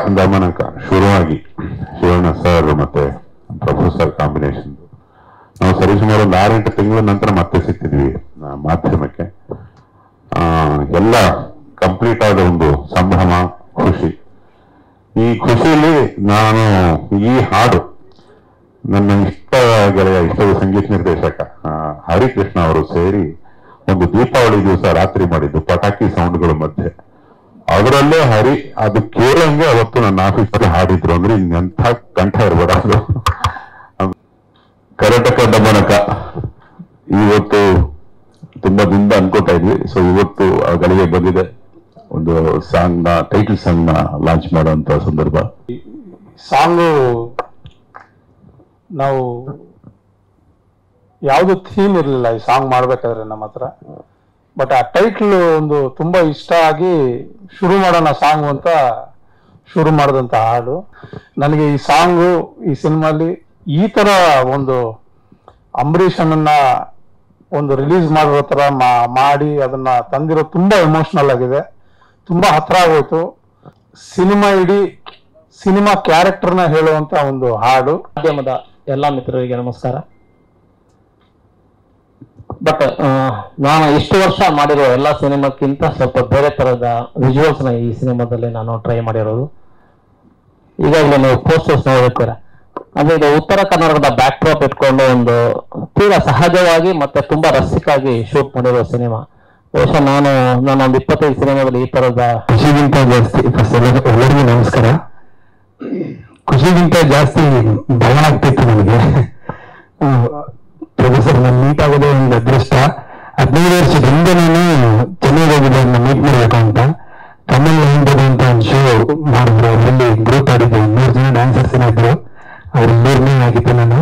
ದಮನಕ ಶುರುವಾಗಿ ಶಿವಣ್ಣ ಸರ್ ಮತ್ತೆ ಪ್ರಭು sir combination ನಾವು ಸರಿಸುಮಾರು ಒಂದು ಆರೆಂಟು ತಿಂಗಳ ನಂತರ ಮತ್ತೆ ಸಿಕ್ತಿದ್ವಿ ಆ, ಮಾಧ್ಯಮಕ್ಕೆ ಆ, ಎಲ್ಲ ಕಂಪ್ಲೀಟ್ ಆದ ಒಂದು ಸಂಭ್ರಮ ಖುಷಿ ಈ ಖುಷಿಯಲ್ಲಿ ನಾನು ಈ ಹಾಡು ನನ್ನ ಇಷ್ಟ ಗೆಳೆಯ ಇಷ್ಟದ ಸಂಗೀತ ನಿರ್ದೇಶಕ ಆ, ಹರಿಕೃಷ್ಣ ಅವರು ಸೇರಿ ಒಂದು ದೀಪಾವಳಿ ದಿವಸ ರಾತ್ರಿ ಮಾಡಿದ್ದು ಪಟಾಕಿ ಸೌಂಡ್ಗಳ ಮಧ್ಯೆ ಅದರಲ್ಲೇ ಹರಿ ಅದು ಕೇಳಂಗೆ ಅವತ್ತು ನನ್ನ ಆಫೀಸಲ್ಲಿ ಹಾಡಿದ್ರು ಅಂದ್ರೆ ಇನ್ನೆಂಥ ಕಂಠ ಇರ್ಬೇಡ ಅದು ಕರ್ನಾಟಕ ದಮನಕ ಇವತ್ತು ತುಂಬಾ ದಿನದ ಅನ್ಕೋತಾ ಇದ್ವಿ ಸೊ ಇವತ್ತು ಆ ಗಳಿಗೆ ಬಂದಿದೆ ಒಂದು ಸಾಂಗ್ ನ ಟೈಟಲ್ ಸಾಂಗ್ ನ ಲಾಂಚ್ ಮಾಡುವಂತ ಸಂದರ್ಭ ಸಾಂಗು ನಾವು ಯಾವುದು ಥೀಮ್ ಇರಲಿಲ್ಲ ಈ ಸಾಂಗ್ ಮಾಡ್ಬೇಕಾದ್ರೆ ನಮ್ಮ ಹತ್ರ ಬಟ್ ಆ ಟೈಟ್ಲ್ ಒಂದು ತುಂಬಾ ಇಷ್ಟ ಆಗಿ ಶುರು ಮಾಡೋಣ ಸಾಂಗ್ ಅಂತ ಶುರು ಮಾಡಿದಂತ ಹಾಡು ನನಗೆ ಈ ಸಾಂಗು ಈ ಸಿನಿಮಾಲಿ ಈ ತರ ಒಂದು ಅಂಬರೀಷ್ ಅಣ್ಣನ ಒಂದು ರಿಲೀಸ್ ಮಾಡಿರೋ ತರ ಮಾ- ಮಾಡಿ ಅದನ್ನ ತಂದಿರೋ ತುಂಬಾ ಎಮೋಷನಲ್ ಆಗಿದೆ ತುಂಬಾ ಹತ್ರ ಆಗೋಯ್ತು ಸಿನಿಮಾ ಇಡೀ ಸಿನಿಮಾ ಕ್ಯಾರೆಕ್ಟರ್ನ ಹೇಳುವಂತ ಒಂದು ಹಾಡು ಮಾಧ್ಯಮದ ಎಲ್ಲ ಮಿತ್ರರಿಗೆ ನಮಸ್ಕಾರ ಬಟ್ ನಾನು ಇಷ್ಟು ವರ್ಷ ಮಾಡಿರೋ ಎಲ್ಲ ಸಿನಿಮಾಕ್ಕಿಂತ ಸ್ವಲ್ಪ ಬೇರೆ ತರದ ವಿಜುವಲ್ಸ್ ನ ಈ ಸಿನಿಮಾದಲ್ಲಿ ನಾನು ಟ್ರೈ ಮಾಡಿರೋದು ಈಗಾಗಲೇ ನೀವು ಪೋಸ್ಟರ್ಸ್ ನೋಡಿರ್ತೀರ ಅಂದ್ರೆ ಇದು ಉತ್ತರ ಕರ್ನಾಟಕದ ಬ್ಯಾಕ್ ಡ್ರಾಪ್ ಇಟ್ಕೊಂಡು ಒಂದು ತೀರಾ ಸಹಜವಾಗಿ ಮತ್ತೆ ತುಂಬಾ ರಸಿಕಾಗಿ ಶೂಟ್ ಮಾಡಿರೋ ಸಿನಿಮಾ ಬಹುಶಃ ನಾನು ನಾನು ಒಂದು ಇಪ್ಪತ್ತೈದು ಸಿನಿಮಾದಲ್ಲಿ ಈ ತರದ ಖುಷಿಗಿಂತ ಜಾಸ್ತಿ ಫಸ್ಟ್ ಎಲ್ಲರಿಗೂ ನಮಸ್ಕಾರ ಖುಷಿಗಿಂತ ಜಾಸ್ತಿ ಭಯ ಆಗ್ತಿತ್ತು ನನಗೆ ಪ್ರೊಫೆಸರ್ ನಾನು ಮೀಟ್ ಆಗೋದೇ ಒಂದು ಅದೃಷ್ಟ ಹದಿನೈದು ವರ್ಷದ ಹಿಂದೆ ನಾನು ಚೆನ್ನೈಗೆ ಹೋಗಿದ್ದೆ ಅವ್ರನ್ನ ಮೀಟ್ ಮಾಡ್ಬೇಕು ಅಂತ ತಮಿಳ್ ಎಂಬುದು ಅಂತ ಒಂದು ಶೋ ಮಾಡಿದ್ರು ಅದರಲ್ಲಿ ಗ್ರೂಪ್ ಆಡಿದ್ದೆ ಮೂರು ಜನ ಡ್ಯಾನ್ಸರ್ಸ್ ಇದ್ರು ಅವ್ರ ಮೂರನೇ ಆಗಿದ್ದೆ ನಾನು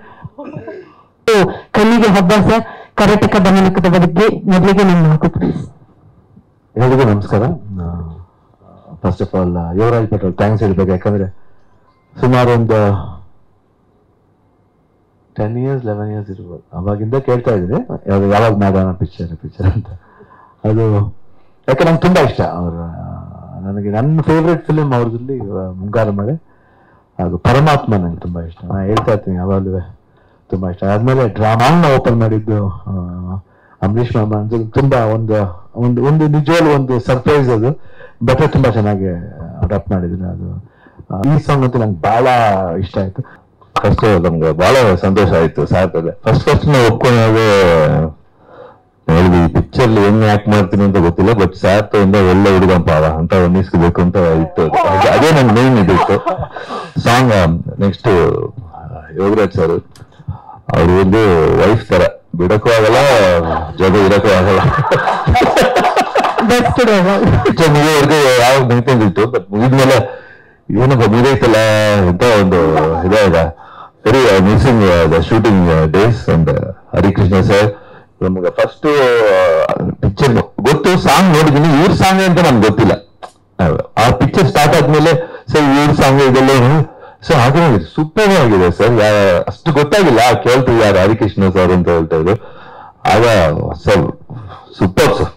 ಕಣ್ಣಿಗೆ ಹಬ್ಬ ಸರ್ ಕರ್ನಾಟಕ ದಮನಕದ ಬಗ್ಗೆ ಮೊದಲಿಗೆ ನಿಮ್ಮ ಮಾತು ಪ್ಲೀಸ್ ಎಲ್ರಿಗೂ ನಮಸ್ಕಾರ first of all Yuvaraj Patel thanks ಹೇಳ್ಬೇಕು ಯಾಕಂದ್ರೆ ಸುಮಾರು ಒಂದು ಟೆನ್ ಇಯರ್ಸ್ ಲೆವೆನ್ ಇಯರ್ಸ್ ಇರ್ಬೋದು ಅವಾಗಿಂದ ಕೇಳ್ತಾ ಇದ್ದೀನಿ ಯಾವಾಗ ಯಾವಾಗ ಮಾಡೋಣ ಪಿಕ್ಚರ್ ಪಿಕ್ಚರ್ ಅಂತ ಅದು ಯಾಕೆ ನಂಗೆ ತುಂಬಾ ಇಷ್ಟ ಅವ್ರ ನನಗೆ ನನ್ನ ಫೇವ್ರೆಟ್ ಫಿಲಿಮ್ ಅವ್ರದಲ್ಲಿ ಮುಂಗಾರು ಮಳೆ ಹಾಗೂ ಪರಮಾತ್ಮ ನಂಗೆ ತುಂಬಾ ಇಷ್ಟ ನಾನು ಹೇಳ್ತಾ ಇರ್ತೀನಿ ಯಾವಾಗಲೂ ತುಂಬಾ ಇಷ್ಟ ಆದ್ಮೇಲೆ ಡ್ರಾಮಾನ ಓಪನ್ ಮಾಡಿದ್ದು ಆ, ಅಂಬರೀಷ್ ಮಾಮ ಅಂತ ತುಂಬಾ ಒಂದು ಒಂದು ಒಂದು ನಿಜವಾಗ್ಲೂ ಒಂದು ಸರ್ಪ್ರೈಸ್ ಅದು ಬಟ್ ತುಂಬಾ ಚೆನ್ನಾಗಿ ಅಡಾಪ್ಟ್ ಮಾಡಿದ್ರು ಅದು ಆ, ಈ ಸಾಂಗ್ ಅಂತೂ ನಂಗೆ ಬಹಳ ಇಷ್ಟ ಆಯ್ತು ಫಸ್ಟ್ ನಮ್ಗೆ ಬಹಳ ಸಂತೋಷ ಆಯ್ತು ಸಾರ್ಥಕ ಫಸ್ಟ್ ಫಸ್ಟ್ ನಾವು ಒಪ್ಕೊಂಡಾಗ ಹೇಳಿದ್ವಿ ಈ ಪಿಕ್ಚರ್ ಹೆಂಗ್ ಆಕ್ಟ್ ಮಾಡ್ತೀನಿ ಅಂತ ಗೊತ್ತಿಲ್ಲ ಬಟ್ ಸಾರ್ಥ್ ಇಂದ ಒಳ್ಳೆ ಹುಡುಗಂಪ ಅವ ಅಂತ ಅನ್ನಿಸ್ಕೋಬೇಕು ಅಂತ ಇತ್ತು ಅದು. ಅದೇ- ಅದೇ ನನ್ ಮೇನ್ ಇದಿತ್ತು ಸಾಂಗ್ ನೆಕ್ಸ್ಟ್ ಯೋಗರಾಜ್ ಸರ್ ಅವ್ರು ಒಂದು ವೈಫ್ ತರ ಬಿಡಕ್ಕೂ ಆಗಲ್ಲ ಜೊತೆ ಇರಕ್ಕೂ ಆಗಲ್ಲ ಬೆಸ್ಟ್ ಪಿಕ್ಚರ್ ಮುಗಿಯೋವರೆಗೂ ಯಾವ ನಿಂತಿತ್ತು ಬಟ್ ಮುಗಿದ್ಮೇಲೆ ಏನಪ್ಪ ಮುಗಿದೈತಲ್ಲ ಅಂತ ಒಂದು ಇದಾಗ very missing the shooting days and Harikrishna sir ನಮ್ಗೆ ಫಸ್ಟ್ ಪಿಕ್ಚರ್ ಗೊತ್ತು ಸಾಂಗ್ ನೋಡಿದೀನಿ ಇವ್ರ ಸಾಂಗ್ ಅಂತ ನಮ್ಗೆ ಗೊತ್ತಿಲ್ಲ ಆ ಪಿಕ್ಚರ್ ಸ್ಟಾರ್ಟ್ ಆದ್ಮೇಲೆ ಸರ್ ಇವ್ರ ಸಾಂಗ್ ಇದೆಲ್ಲ ಸೊ ಹಾಗೆ ಸೂಪರ್ ಆಗಿದೆ ಸರ್ ಅಷ್ಟು ಗೊತ್ತಾಗಿಲ್ಲ ಕೇಳ್ತೀವಿ ಯಾರು ಹರಿಕೃಷ್ಣ ಸರ್ ಅಂತ ಹೇಳ್ತಾ ಇದ್ರು ಆಗ ಸರ್ ಸೂಪರ್ ಸರ್